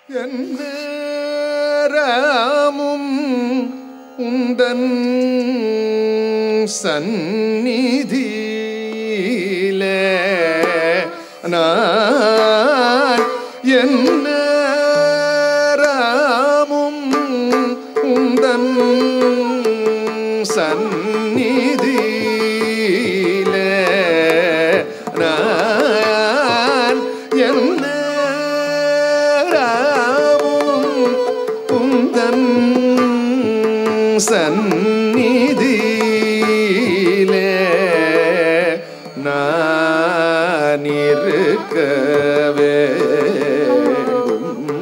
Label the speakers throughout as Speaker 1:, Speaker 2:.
Speaker 1: என் நேரமும் உந்தன் சந்நிதியிலே நான் என் நேரமும் உந்தன் சந்நிதியிலே நான் என் நேரமும் உந்தன் சந்நிதியிலே நான் இருக்க வேண்டும்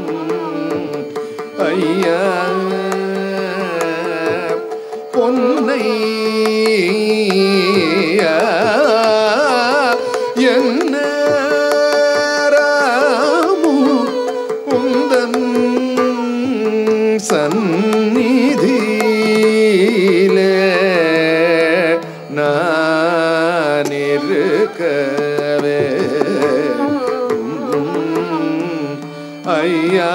Speaker 1: ஐயா பொன்னை என்ன உந்தன் சந்நிதியிலே நான் இருக்கவே ஐயா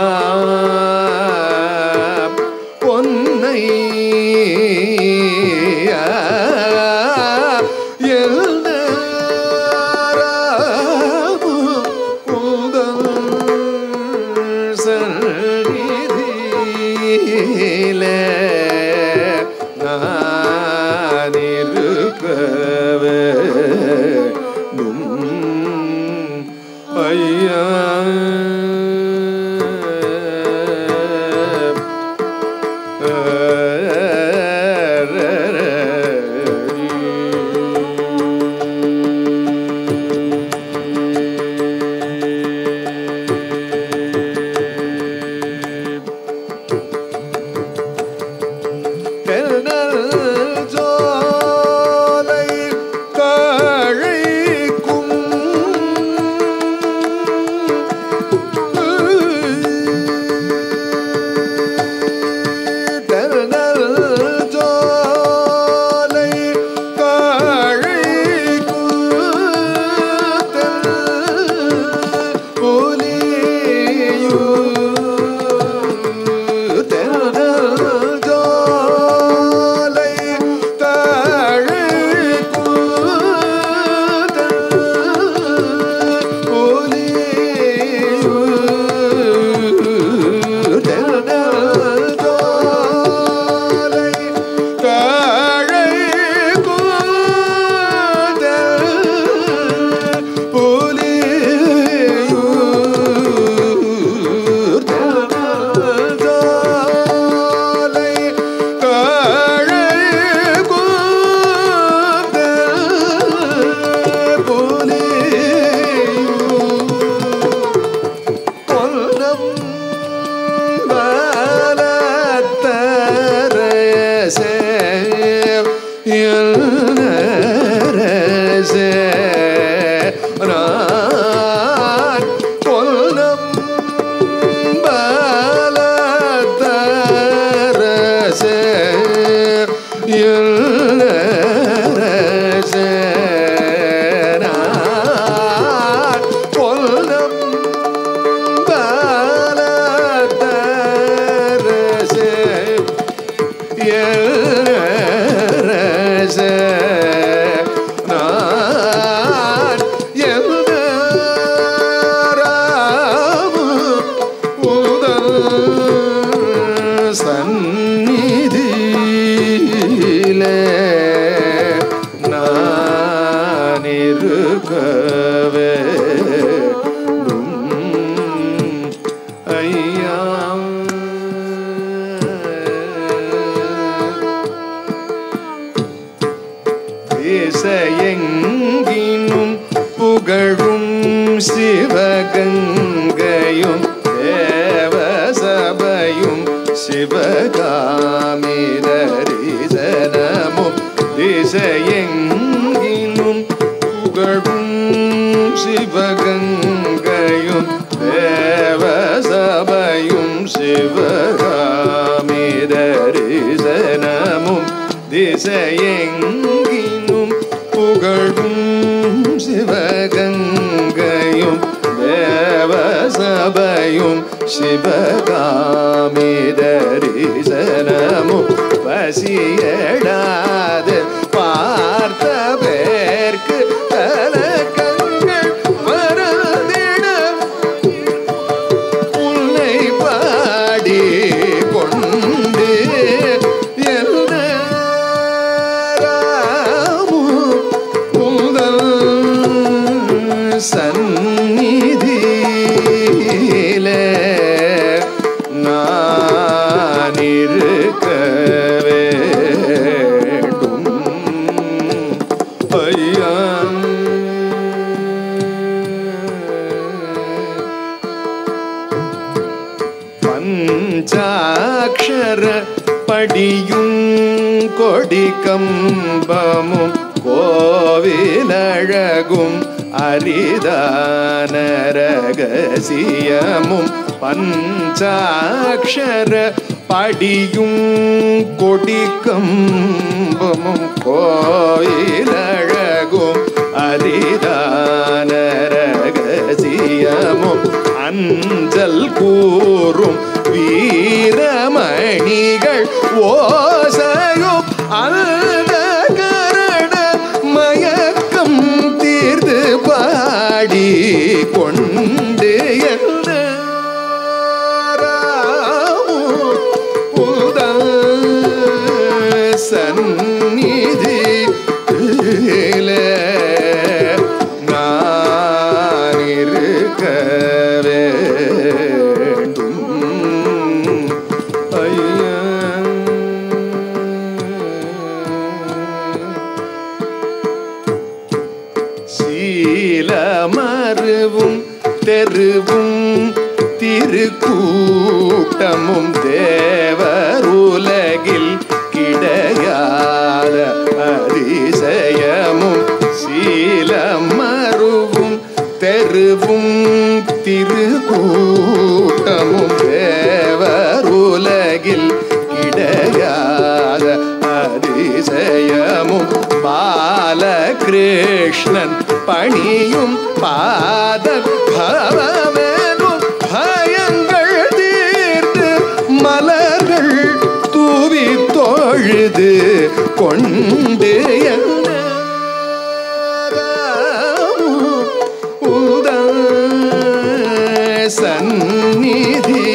Speaker 1: பொன்னை நான் இருக்கவே ஐயா ஜோலை கழைக்கும் தென்னல் ஜோலை கழைக்கும் தென்னல் ஜோலை பொன்னம் வளத்தரசே எல்நரசே நான் பொன்னம் வளத்தரசே எல்நரசே நான் பொன்னம் பலதரசே எல்ரசே நான் எல்தராமு உதல் சந்நிதியிலே நான் இருக்கவே ஐயா தேசையெங்கினும் புகழும் சிவகங்கையும் தேவசபையும் சிவகாமிதரிசனமும் திசையெங்கினும் புகழும் சிவகங்கையும் தேவசபையும் சிவகாமிதரிசனமும் திசையெங்கினும் புகழும் சிவகங்கையும் தேவசபையும் சிவகாமி தரிசனமும் பசியடாது பார்த்த பேர்க்கு கலக்கங்கள் மறந்திட உன்னை பாடி கொண்டு எல்லாராமு முதல் சந்நிதியில நான் இருக்க வேண்டும் ஐயா பஞ்சாட்சர படியும் கொடி கம்பமும் கோவிலழகும் அரிதான ரகசியமும் பஞ்சாட்சர படியும் கொடி கம்பமும் கோயிலழகும் அரிதான ரகசியமும் அஞ்சல் கூறும் வீரமணிகள் ஓசையும் அந்த கரண மயக்கம் தீர்ந்து பாடி கொண்டு சந்நிதி நான் இருக்க வேண்டும் ஐயா சீலமருவும் தெருவும் திருக்கூட்டமும் தேவருலகில் கிடையாத அதிசயமும் சீலமருவும் தெருவும் திருக்கூட்டமும் தேவருலகில் கிடையாத அதிசயமும் பாலகிருஷ்ணன் பணியும் பாத பவமேனும் பயங்கள் தீர்த்து மலர்கள் தூவி தொழுது கொண்டு சந்நிதி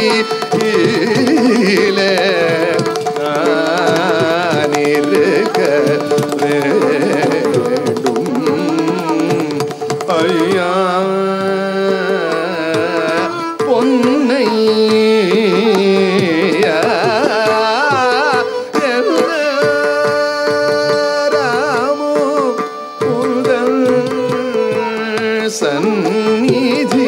Speaker 1: நான் இருக்க வேண்டும் ஐயா பொன்னை ராமோ சந்நிதி